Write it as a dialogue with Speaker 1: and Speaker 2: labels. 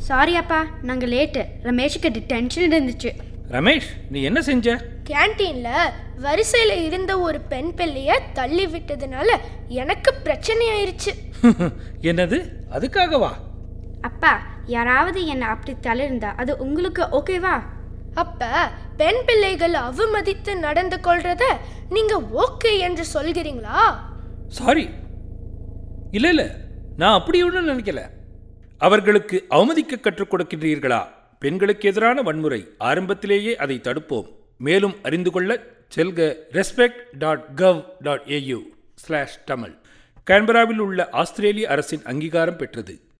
Speaker 1: sorry அப்பா நாங்கள் late ரமேஷுக்கு detention இருந்துச்சு
Speaker 2: ரமேஷ் நீ என்ன செஞ்ச
Speaker 3: கேன்டீன்ல வரிசையில இருந்த ஒரு பெண் பிள்ளைய தள்ளி விட்டதுனால எனக்கு பிரச்சனை ஆயிருச்சு
Speaker 2: என்னது அதுக்காகவா
Speaker 1: அப்பா யாராவது என்னை அப்படி தள்ளிருந்தா அது உங்களுக்கு ஓகேவா
Speaker 3: அப்ப பெண் பிள்ளைகள் அவமதித்து நடந்து கொள்றத நீங்க ஓகே என்று சொல்கிறீங்களா
Speaker 2: சாரி இல்லை இல்லை நான் அப்படி ஒன்றும் நினைக்கல அவர்களுக்கு அவமதிக்க கற்றுக் கொடுக்கின்றீர்களா பெண்களுக்கு எதிரான வன்முறை ஆரம்பத்திலேயே அதை தடுப்போம் மேலும் அறிந்து கொள்ள செல்க respect dot gov dot AU slash Tamil கேன்பராவில் உள்ள ஆஸ்திரேலிய அரசின் அங்கீகாரம் பெற்றது